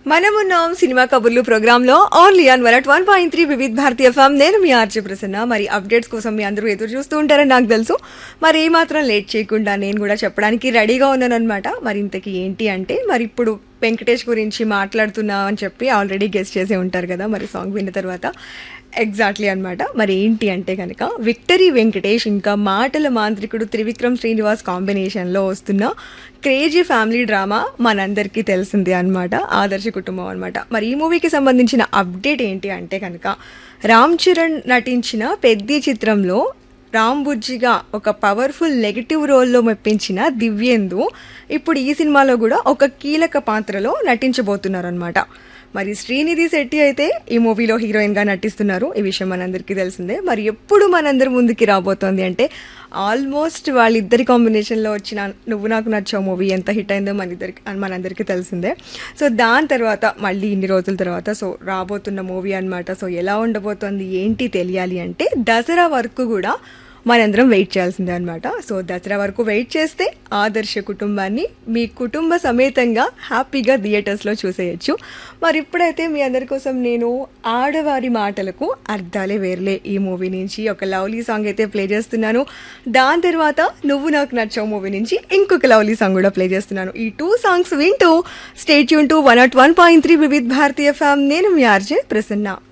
మనమున్నాం సినిమా కబుర్లు ప్రోగ్రామ్ లో only on one one point three Vividh Bharati FM నేను మీ ఆర్జే ప్రసన్న మరి అప్డేట్స్ కోసం మీ అందరూ ఎదురు చూస్తూ ఉంటారని నాకు తెలుసు మరి ఏ మాత్రం లేట్ చేయకుండా నేను కూడా చెప్పడానికి రెడీగా ఉన్నాను అనమాట మరి ఇంతకీ ఏంటి అంటే మరి ఇప్పుడు వెంకటేష్ గురించి మాట్లాడుతున్నా అని చెప్పి ఆల్రెడీ గెస్ట్ చేసే ఉంటారు కదా మరి సాంగ్ విన్న తర్వాత ఎగ్జాక్ట్లీ అన్నమాట మరి ఏంటి అంటే కనుక విక్టరీ వెంకటేష్ ఇంకా మాటల మాంత్రికుడు త్రివిక్రమ్ శ్రీనివాస్ కాంబినేషన్లో వస్తున్న క్రేజీ ఫ్యామిలీ డ్రామా మనందరికీ తెలిసిందే అన్నమాట ఆదర్శ కుటుంబం అన్నమాట మరి ఈ మూవీకి సంబంధించిన అప్డేట్ ఏంటి అంటే కనుక రామ్ చరణ్ నటించిన పెద్ది చిత్రంలో రామ్ బుజ్జిగా ఒక పవర్ఫుల్ నెగిటివ్ రోల్లో మెప్పించిన దివ్యేందు ఇప్పుడు ఈ సినిమాలో కూడా ఒక కీలక పాత్రలో నటించబోతున్నారు అనమాట మరి శ్రీనిధి శెట్టి అయితే ఈ మూవీలో హీరోయిన్గా నటిస్తున్నారు ఈ విషయం మనందరికీ తెలిసిందే మరి ఎప్పుడు మనందరి ముందుకి రాబోతోంది అంటే ఆల్మోస్ట్ వాళ్ళిద్దరి కాంబినేషన్లో వచ్చిన నువ్వు నాకు నచ్చావు మూవీ ఎంత హిట్ అయిందో మన ఇద్దరికి మనందరికీ తెలిసిందే సో దాని తర్వాత మళ్ళీ ఇన్ని రోజుల తర్వాత సో రాబోతున్న మూవీ అన్నమాట సో ఎలా ఉండబోతోంది ఏంటి తెలియాలి అంటే దసరా వరకు కూడా మనందరం వెయిట్ చేయాల్సిందే అనమాట సో దసరా వరకు వెయిట్ చేస్తే ఆదర్శ కుటుంబాన్ని మీ కుటుంబ సమేతంగా హ్యాపీగా థియేటర్స్లో చూసేయచ్చు మరి ఇప్పుడైతే మీ అందరి కోసం నేను ఆడవారి మాటలకు అర్థాలే వేర్లే ఈ మూవీ నుంచి ఒక లవ్లీ సాంగ్ అయితే ప్లే చేస్తున్నాను దాని తర్వాత నువ్వు నాకు నచ్చావు మూవీ నుంచి ఇంకొక లవ్లీ సాంగ్ కూడా ప్లే చేస్తున్నాను ఈ టూ సాంగ్స్ వింటూ స్టేట్ యూన్ to one not one point three Vividh Bharatiya FM నేను మీ ఆర్జే ప్రసన్న